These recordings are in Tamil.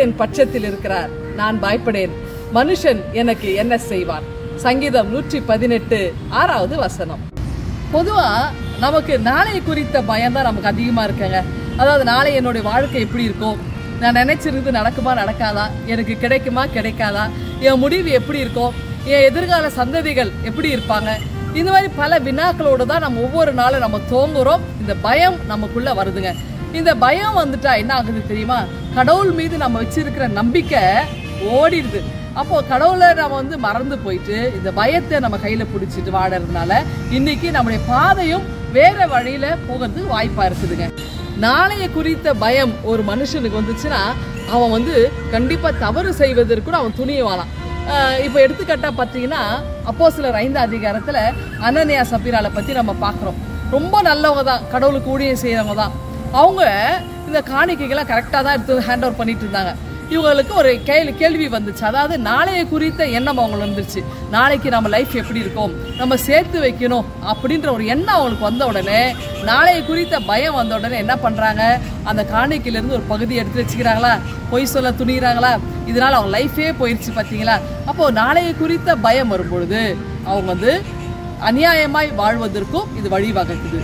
என் பட்சத்தில் இருக்கிறார் நான் பயப்படேன் மனுஷன் எனக்கு என்ன செய்வான் சங்கீதம் நூற்றி பதினெட்டு ஆறாவது வசனம் பொதுவா நமக்கு நாளை குறித்த பயம் தான் நமக்கு அதிகமா இருக்குங்க அதாவது நாளை என்னுடைய வாழ்க்கை எப்படி இருக்கும் நான் நினைச்சிருந்து நடக்குமா நடக்காதா எனக்கு கிடைக்குமா கிடைக்காதா என் முடிவு எப்படி இருக்கும் என் எதிர்கால சந்ததிகள் எப்படி இருப்பாங்க இந்த மாதிரி பல வினாக்களோடு தான் நம்ம ஒவ்வொரு நாளும் நம்ம தோங்குறோம் இந்த பயம் நமக்குள்ள வருதுங்க இந்த பயம் வந்துட்டா என்ன ஆகுது தெரியுமா கடவுள் மீது நம்ம வச்சிருக்கிற நம்பிக்கை ஓடிடுது அப்போ கடவுளை நம்ம வந்து மறந்து போயிட்டு இந்த பயத்தை நம்ம கையில பிடிச்சிட்டு வாடுறதுனால இன்னைக்கு நம்முடைய பாதையும் வேற வழியில போகிறதுக்கு வாய்ப்பா இருக்குதுங்க நாளைய குறித்த பயம் ஒரு மனுஷனுக்கு வந்துச்சுன்னா அவன் வந்து கண்டிப்பா தவறு செய்வதற்கு கூட அவன் துணியவானாம் ஆஹ் இப்போ எடுத்துக்காட்டா பார்த்தீங்கன்னா அப்போ சிலர் ஐந்து அதிகாரத்துல அனன்யா சபீரால பத்தி நம்ம பார்க்குறோம் ரொம்ப நல்லவங்க தான் கடவுளுக்கு ஊழியம் செய்யறவங்க தான் அவங்க இந்த காணிக்கைகளை கரெக்டாக தான் எடுத்து ஹேண்ட் ஓவர் பண்ணிட்டு இருந்தாங்க இவங்களுக்கு ஒரு கேள்வி கேள்வி வந்துச்சு அதாவது நாளைய குறித்த எண்ணம் அவங்களுக்கு வந்துருச்சு நாளைக்கு நம்ம லைஃப் எப்படி இருக்கும் நம்ம சேர்த்து வைக்கணும் அப்படின்ற ஒரு எண்ணம் அவங்களுக்கு வந்த உடனே நாளைய குறித்த பயம் வந்த உடனே என்ன பண்றாங்க அந்த காணிக்கையிலேருந்து ஒரு பகுதி எடுத்து வச்சுக்கிறாங்களா பொய் சொல்ல துணிகிறாங்களா இதனால அவங்க லைஃபே போயிடுச்சு பார்த்தீங்களா அப்போ நாளைய குறித்த பயம் வரும்பொழுது அவங்க வந்து அநியாயமாய் வாழ்வதற்கும் இது வழிவகுக்குது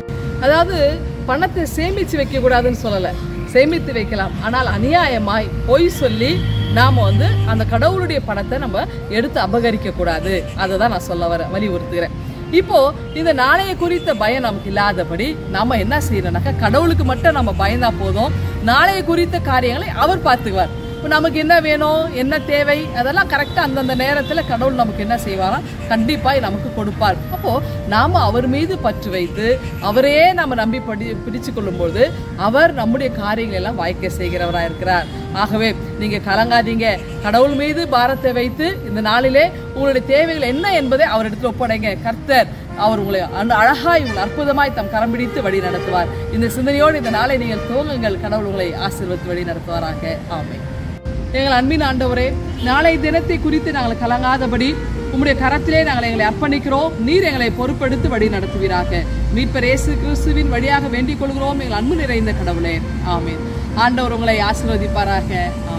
அதாவது பணத்தை சேமிச்சு வைக்க கூடாதுன்னு சொல்லல சேமித்து வைக்கலாம் ஆனால் அநியாயமாய் பொய் சொல்லி நாம வந்து அந்த கடவுளுடைய பணத்தை நம்ம எடுத்து அபகரிக்க கூடாது அதை தான் நான் சொல்ல வர வலியுறுத்துகிறேன் இப்போ இந்த நாளைய குறித்த பயம் நமக்கு இல்லாதபடி நாம என்ன செய்யறோம்னாக்கா கடவுளுக்கு மட்டும் நம்ம பயந்தா போதும் நாளைய குறித்த காரியங்களை அவர் பார்த்துக்குவார் இப்போ நமக்கு என்ன வேணும் என்ன தேவை அதெல்லாம் கரெக்டாக அந்தந்த நேரத்தில் கடவுள் நமக்கு என்ன செய்வாரா கண்டிப்பாக நமக்கு கொடுப்பார் அப்போ நாம அவர் மீது பற்று வைத்து அவரையே நம்ம நம்பி படி பிடிச்சு கொள்ளும்போது அவர் நம்முடைய காரியங்கள் எல்லாம் வாய்க்க செய்கிறவராக இருக்கிறார் ஆகவே நீங்க கலங்காதீங்க கடவுள் மீது பாரத்தை வைத்து இந்த நாளிலே உங்களுடைய தேவைகள் என்ன என்பதை அவரிடத்தில் ஒப்படைங்க கர்த்தர் அவர் உங்களை அந்த அழகாய் உங்களை அற்புதமாய் தம் கரம் பிடித்து வழி நடத்துவார் இந்த சிந்தனையோடு இந்த நாளை நீங்கள் துவங்குங்கள் கடவுள் உங்களை ஆசீர்வதித்து வழி நடத்துவாராக ஆமென் எங்கள் அன்பின் ஆண்டவரே நாளை தினத்தை குறித்து நாங்கள் கலங்காதபடி உம்முடைய கரத்திலே நாங்கள் எங்களை அர்ப்பணிக்கிறோம் நீர் எங்களை பொறுப்பெடுத்து வழி நடத்துவீராக மீட்பர் இயேசு கிறிஸ்துவின் வழியாக வேண்டிக் கொள்கிறோம் எங்கள் அன்பு நிறைந்த கடவுளே ஆமென் ஆண்டவர் உங்களை ஆசீர்வதிப்பாராக ஆமென்